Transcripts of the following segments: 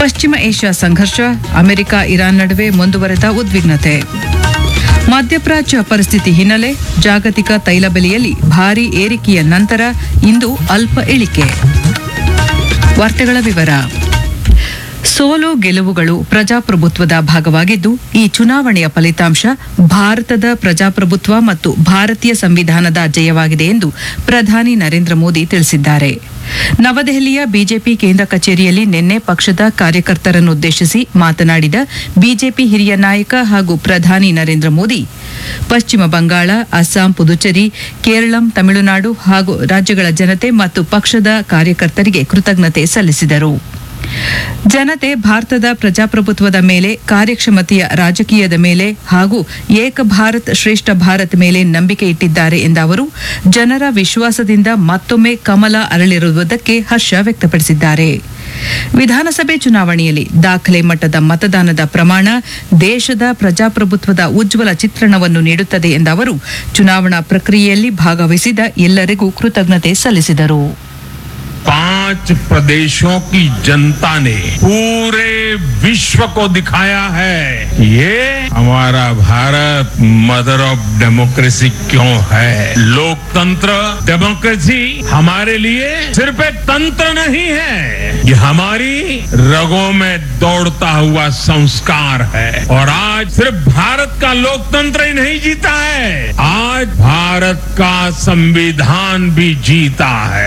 ಪಶ್ಚಿಮ ಏಷ್ಯಾ ಸಂಘರ್ಷ America Iran ನಡುವೆ ಮುಂದುವರೆದ ಉದ್ವಿಗ್ನತೆ ಮಧ್ಯಪ್ರಾಚ್ಯ ಪರಿಸ್ಥಿತಿ ಹಿನ್ನೆಲೆ ಜಾಗತಿಕ ತೈಲ ಬೆಲೆಯಲ್ಲಿ ಭಾರೀ ಏರಿಕೆಯ ನಂತರ ಇಂದು ಅಲ್ಪ ಇಳಿಕೆ ವಾರ್ತೆಗಳ ವಿವರ ಸೋಲು ಗೆಲುವುಗಳು ಪ್ರಜಾಪ್ರಭುತ್ವದ ಭಾಗವಾಗಿದ್ದು ಈ ಚುನಾವಣೆಯ ಫಲಿತಾಂಶ ಭಾರತದ ಪ್ರಜಾಪ್ರಭುತ್ವ ಮತ್ತು ಭಾರತೀಯ ಸಂವಿಧಾನದ ಜಯವಾಗಿದೆ ಎಂದು ಪ್ರಧಾನಿ ನರೇಂದ್ರ ಮೋದಿ ತಿಳಿಸಿದ್ದಾರೆ ನವದೆಹಲಿಯ ಬಿಜೆಪಿ ಕೇಂದ್ರ ಕಚೇರಿಯಲ್ಲಿ ನಿನ್ನೆ ಪಕ್ಷದ ಕಾರ್ಯಕರ್ತರನ್ನುದ್ದೇಶಿಸಿ ಮಾತನಾಡಿದ ಬಿಜೆಪಿ ಹಿರಿಯ ನಾಯಕ ಹಾಗೂ ಪ್ರಧಾನಿ ನರೇಂದ್ರ ಮೋದಿ ಪಶ್ಚಿಮ ಬಂಗಾಳ ಅಸ್ಸಾಂ ಪುದುಚೇರಿ ಕೇರಳಂ ತಮಿಳುನಾಡು ಹಾಗೂ ರಾಜ್ಯಗಳ ಜನತೆ ಮತ್ತು ಪಕ್ಷದ ಕಾರ್ಯಕರ್ತರಿಗೆ ಕೃತಜ್ಞತೆ ಸಲ್ಲಿಸಿದರು ಜನತೆ ಭಾರತದ ಪ್ರಜಾಪ್ರಭುತ್ವದ ಮೇಲೆ ಕಾರ್ಯಕ್ಷಮತೆಯ ರಾಜಕೀಯದ ಮೇಲೆ ಹಾಗೂ ಏಕ ಭಾರತ್ ಶ್ರೇಷ್ಠ ಭಾರತ್ ಮೇಲೆ ನಂಬಿಕೆ ಇಟ್ಟಿದ್ದಾರೆ ಎಂದ ಅವರು ಜನರ ವಿಶ್ವಾಸದಿಂದ ಮತ್ತೊಮ್ಮೆ ಕಮಲ ಅರಳಿರುವುದಕ್ಕೆ ಹರ್ಷ ವ್ಯಕ್ತಪಡಿಸಿದ್ದಾರೆ ವಿಧಾನಸಭೆ ಚುನಾವಣೆಯಲ್ಲಿ ದಾಖಲೆ ಮಟ್ಟದ ಮತದಾನದ ಪ್ರಮಾಣ ದೇಶದ ಪ್ರಜಾಪ್ರಭುತ್ವದ ಉಜ್ವಲ ಚಿತ್ರಣವನ್ನು ನೀಡುತ್ತದೆ ಎಂದ ಅವರು ಚುನಾವಣಾ ಪ್ರಕ್ರಿಯೆಯಲ್ಲಿ ಭಾಗವಹಿಸಿದ ಎಲ್ಲರಿಗೂ ಕೃತಜ್ಞತೆ ಸಲ್ಲಿಸಿದರು पांच प्रदेशों की जनता ने पूरे विश्व को दिखाया है कि ये हमारा भारत मदर ऑफ डेमोक्रेसी क्यों है लोकतंत्र डेमोक्रेसी हमारे लिए सिर्फ एक तंत्र नहीं है ये हमारी रगों में दौड़ता हुआ संस्कार है और आज सिर्फ भारत का लोकतंत्र ही नहीं जीता है आज भारत का संविधान भी जीता है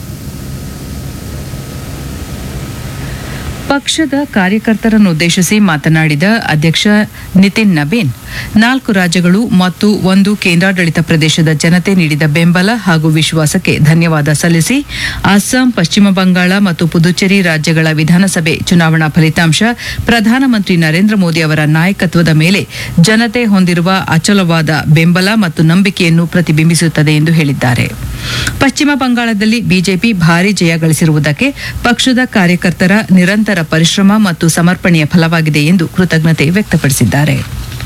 ಪಕ್ಷದ ಕಾರ್ಯಕರ್ತರನ್ನುದ್ದೇಶಿಸಿ ಮಾತನಾಡಿದ ಅಧ್ಯಕ್ಷ ನಿತಿನ್ ನಬೀನ್ ನಾಲ್ಕು ರಾಜ್ಯಗಳು ಮತ್ತು ಒಂದು ಕೇಂದ್ರಾಡಳಿತ ಪ್ರದೇಶದ ಜನತೆ ನೀಡಿದ ಬೆಂಬಲ ಹಾಗೂ ವಿಶ್ವಾಸಕ್ಕೆ ಧನ್ಯವಾದ ಸಲ್ಲಿಸಿ ಅಸ್ಸಾಂ ಪಶ್ಚಿಮ ಬಂಗಾಳ ಮತ್ತು ಪುದುಚೇರಿ ರಾಜ್ಯಗಳ ವಿಧಾನಸಭೆ ಚುನಾವಣಾ ಫಲಿತಾಂಶ ಪ್ರಧಾನಮಂತ್ರಿ ನರೇಂದ್ರ ಮೋದಿ ಅವರ ನಾಯಕತ್ವದ ಮೇಲೆ ಜನತೆ ಹೊಂದಿರುವ ಅಚಲವಾದ ಬೆಂಬಲ ಮತ್ತು ನಂಬಿಕೆಯನ್ನು ಪ್ರತಿಬಿಂಬಿಸುತ್ತದೆ ಎಂದು ಹೇಳಿದ್ದಾರೆ ಪಶ್ಚಿಮ ಬಂಗಾಳದಲ್ಲಿ ಬಿಜೆಪಿ ಭಾರೀ ಜಯ ಗಳಿಸಿರುವುದಕ್ಕೆ ಪಕ್ಷದ ಕಾರ್ಯಕರ್ತರ ನಿರಂತರ ಪರಿಶ್ರಮ ಮತ್ತು ಸಮರ್ಪಣೆಯ ಫಲವಾಗಿದೆ ಎಂದು ಕೃತಜ್ಞತೆ ವ್ಯಕ್ತಪಡಿಸಿದ್ದಾರೆ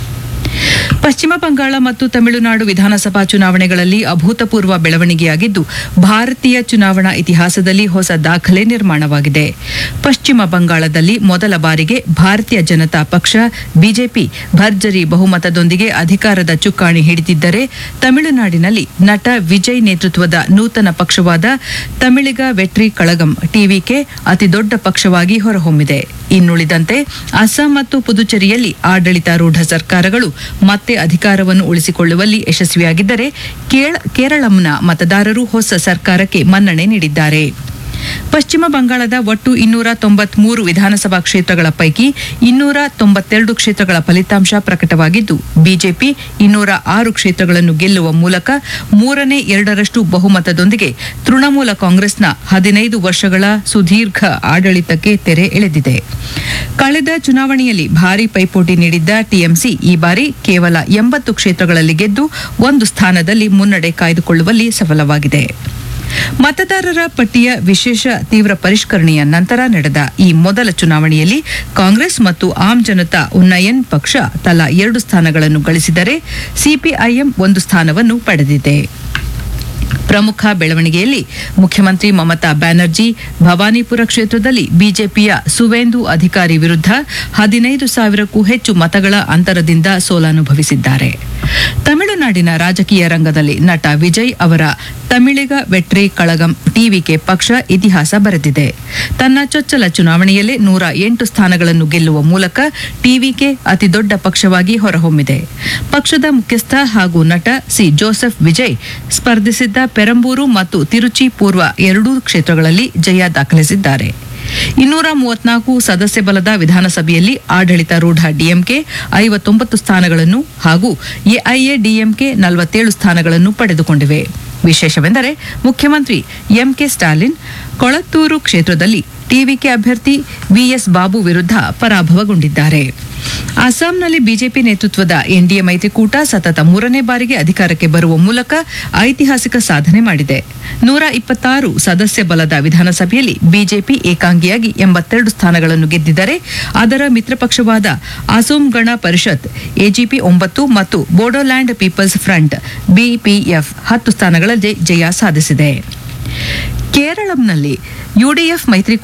ಪಶ್ಚಿಮ ಬಂಗಾಳ ಮತ್ತು ತಮಿಳುನಾಡು ವಿಧಾನಸಭಾ ಚುನಾವಣೆಗಳಲ್ಲಿ ಅಭೂತಪೂರ್ವ ಬೆಳವಣಿಗೆಯಾಗಿದ್ದು ಭಾರತೀಯ ಚುನಾವಣಾ ಇತಿಹಾಸದಲ್ಲಿ ಹೊಸ ದಾಖಲೆ ನಿರ್ಮಾಣವಾಗಿದೆ ಪಶ್ಚಿಮ ಬಂಗಾಳದಲ್ಲಿ ಮೊದಲ ಬಾರಿಗೆ ಭಾರತೀಯ ಜನತಾ ಪಕ್ಷ ಬಿಜೆಪಿ ಭರ್ಜರಿ ಬಹುಮತದೊಂದಿಗೆ ಅಧಿಕಾರದ ಚುಕ್ಕಾಣಿ ಹಿಡಿದಿದ್ದರೆ ತಮಿಳುನಾಡಿನಲ್ಲಿ ನಟ ವಿಜಯ್ ನೇತೃತ್ವದ ನೂತನ ಪಕ್ಷವಾದ ತಮಿಳಿಗ ವೆಟ್ರಿ ಕಳಗಂ ಟಿವಿಕೆ ಅತಿದೊಡ್ಡ ಪಕ್ಷವಾಗಿ ಹೊರಹೊಮ್ಮಿದೆ ಇನ್ನುಳಿದಂತೆ ಅಸ್ಸಾಂ ಮತ್ತು ಪುದುಚೇರಿಯಲ್ಲಿ ಆಡಳಿತಾರೂಢ ಸರ್ಕಾರಗಳು ಮತ್ತೆ ಅಧಿಕಾರವನ್ನು ಉಳಿಸಿಕೊಳ್ಳುವಲ್ಲಿ ಯಶಸ್ವಿಯಾಗಿದ್ದರೆ ಕೇಳ- ಕೇರಳಂನ ಮತದಾರರು ಹೊಸ ಸರ್ಕಾರಕ್ಕೆ ಮನ್ನಣೆ ನೀಡಿದ್ದಾರೆ ಪಶ್ಚಿಮ ಬಂಗಾಳದ ಒಟ್ಟು ಇನ್ನೂರ ತೊಂಬತ್ಮೂರು ವಿಧಾನಸಭಾ ಕ್ಷೇತ್ರಗಳ ಪೈಕಿ ಇನ್ನೂರ ತೊಂಬತ್ತೆರಡು ಕ್ಷೇತ್ರಗಳ ಫಲಿತಾಂಶ ಪ್ರಕಟವಾಗಿದ್ದು ಬಿಜೆಪಿ ಇನ್ನೂರ ಆರು ಕ್ಷೇತ್ರಗಳನ್ನು ಗೆಲ್ಲುವ ಮೂಲಕ ಮೂರನೇ ಎರಡರಷ್ಟು ಬಹುಮತದೊಂದಿಗೆ ತೃಣಮೂಲ ಕಾಂಗ್ರೆಸ್ನ ಹದಿನೈದು ವರ್ಷಗಳ ಸುದೀರ್ಘ ಆಡಳಿತಕ್ಕೆ ತೆರೆ ಎಳೆದಿದೆ ಕಳೆದ ಚುನಾವಣೆಯಲ್ಲಿ ಭಾರೀ ಪೈಪೋಟಿ ನೀಡಿದ್ದ ಟಿಎಂಸಿ ಈ ಬಾರಿ ಕೇವಲ ಎಂಬತ್ತು ಕ್ಷೇತ್ರಗಳಲ್ಲಿ ಗೆದ್ದು ಒಂದು ಸ್ಥಾನದಲ್ಲಿ ಮುನ್ನಡೆ ಕಾಯ್ದುಕೊಳ್ಳುವಲ್ಲಿ ಸಫಲವಾಗಿದೆ ಮತದಾರರ ಪಟ್ಟಿಯ ವಿಶೇಷ ತೀವ್ರ ಪರಿಷ್ಕರಣೆಯ ನಂತರ ನಡೆದ ಈ ಮೊದಲ ಚುನಾವಣೆಯಲ್ಲಿ ಕಾಂಗ್ರೆಸ್ ಮತ್ತು ಆಮ್ ಜನತಾ ಉನ್ನಯನ್ ಪಕ್ಷ ತಲಾ ಎರಡು ಸ್ಥಾನಗಳನ್ನು ಗಳಿಸಿದರೆ ಸಿಪಿಐಎಂ ಒಂದು ಸ್ಥಾನವನ್ನು ಪಡೆದಿದೆ ಪ್ರಮುಖ ಬೆಳವಣಿಗೆಯಲ್ಲಿ ಮುಖ್ಯಮಂತ್ರಿ ಮಮತಾ ಬ್ಯಾನರ್ಜಿ ಭವಾನಿಪುರ ಕ್ಷೇತ್ರದಲ್ಲಿ ಬಿಜೆಪಿಯ ಸುವೇಂದು ಅಧಿಕಾರಿ ವಿರುದ್ಧ ಹದಿನೈದು ಸಾವಿರಕ್ಕೂ ಹೆಚ್ಚು ಮತಗಳ ಅಂತರದಿಂದ ಸೋಲನುಭವಿಸಿದ್ದಾರೆ ತಮಿಳುನಾಡಿನ ರಾಜಕೀಯ ರಂಗದಲ್ಲಿ ನಟ ವಿಜಯ್ ಅವರ ತಮಿಳಿಗ ವೆಟ್ರಿ ಕಳಗಂ ಟಿವಿಕೆ ಪಕ್ಷ ಇತಿಹಾಸ ಬರೆದಿದೆ ತನ್ನ ಚೊಚ್ಚಲ ಚುನಾವಣೆಯಲ್ಲೇ ನೂರ ಎಂಟು ಸ್ಥಾನಗಳನ್ನು ಗೆಲ್ಲುವ ಮೂಲಕ ಟಿವಿಕೆ ಅತಿದೊಡ್ಡ ಪಕ್ಷವಾಗಿ ಹೊರಹೊಮ್ಮಿದೆ ಪಕ್ಷದ ಮುಖ್ಯಸ್ಥ ಹಾಗೂ ನಟ ಸಿ ಜೋಸೆಫ್ ವಿಜಯ್ ಸ್ಪರ್ಧಿಸಿದ್ದ ಪೆರಂಬೂರು ಮತ್ತು ತಿರುಚಿ ಪೂರ್ವ ಎರಡೂ ಕ್ಷೇತ್ರಗಳಲ್ಲಿ ಜಯ ದಾಖಲಿಸಿದ್ದಾರೆ ಇನ್ನೂರ ಮೂವತ್ನಾಲ್ಕು ಸದಸ್ಯ ಬಲದ ವಿಧಾನಸಭೆಯಲ್ಲಿ ಆಡಳಿತಾರೂಢ ಡಿಎಂಕೆ ಐವತ್ತೊಂಬತ್ತು ಸ್ಥಾನಗಳನ್ನು ಹಾಗೂ ಎಐಎಡಿಎಂಕೆ ನಲವತ್ತೇಳು ಸ್ಥಾನಗಳನ್ನು ಪಡೆದುಕೊಂಡಿವೆ ವಿಶೇಷವೆಂದರೆ ಮುಖ್ಯಮಂತ್ರಿ ಎಂಕೆ ಸ್ಟಾಲಿನ್ ಕೊಳತ್ತೂರು ಕ್ಷೇತ್ರದಲ್ಲಿ ಟಿವಿಕೆ ಅಭ್ಯರ್ಥಿ ವಿಎಸ್ ಬಾಬು ವಿರುದ್ಧ ಪರಾಭವಗೊಂಡಿದ್ದಾರೆ ಅಸ್ಸಾಂನಲ್ಲಿ ಬಿಜೆಪಿ ನೇತೃತ್ವದ ಎನ್ಡಿಎ ಮೈತ್ರಿಕೂಟ ಸತತ ಮೂರನೇ ಬಾರಿಗೆ ಅಧಿಕಾರಕ್ಕೆ ಬರುವ ಮೂಲಕ ಐತಿಹಾಸಿಕ ಸಾಧನೆ ಮಾಡಿದೆ ನೂರ ಇಪ್ಪತ್ತಾರು ಸದಸ್ಯ ಬಲದ ವಿಧಾನಸಭೆಯಲ್ಲಿ ಬಿಜೆಪಿ ಏಕಾಂಗಿಯಾಗಿ ಎಂಬತ್ತೆರಡು ಸ್ಥಾನಗಳನ್ನು ಗೆದ್ದಿದ್ದರೆ ಅದರ ಮಿತ್ರಪಕ್ಷವಾದ ಅಸೋಂ ಗಣ ಪರಿಷತ್ ಎಜಿಪಿ ಒಂಬತ್ತು ಮತ್ತು ಬೋಡೋಲ್ಯಾಂಡ್ ಪೀಪಲ್ಸ್ ಫ್ರಂಟ್ ಬಿಪಿಎಫ್ ಹತ್ತು ಸ್ಥಾನಗಳಲ್ಲಿ ಜಯ ಸಾಧಿಸಿದೆ ಕೇರಳಂನಲ್ಲಿ ಯುಡಿಎಫ್ ಮೈತ್ರಿ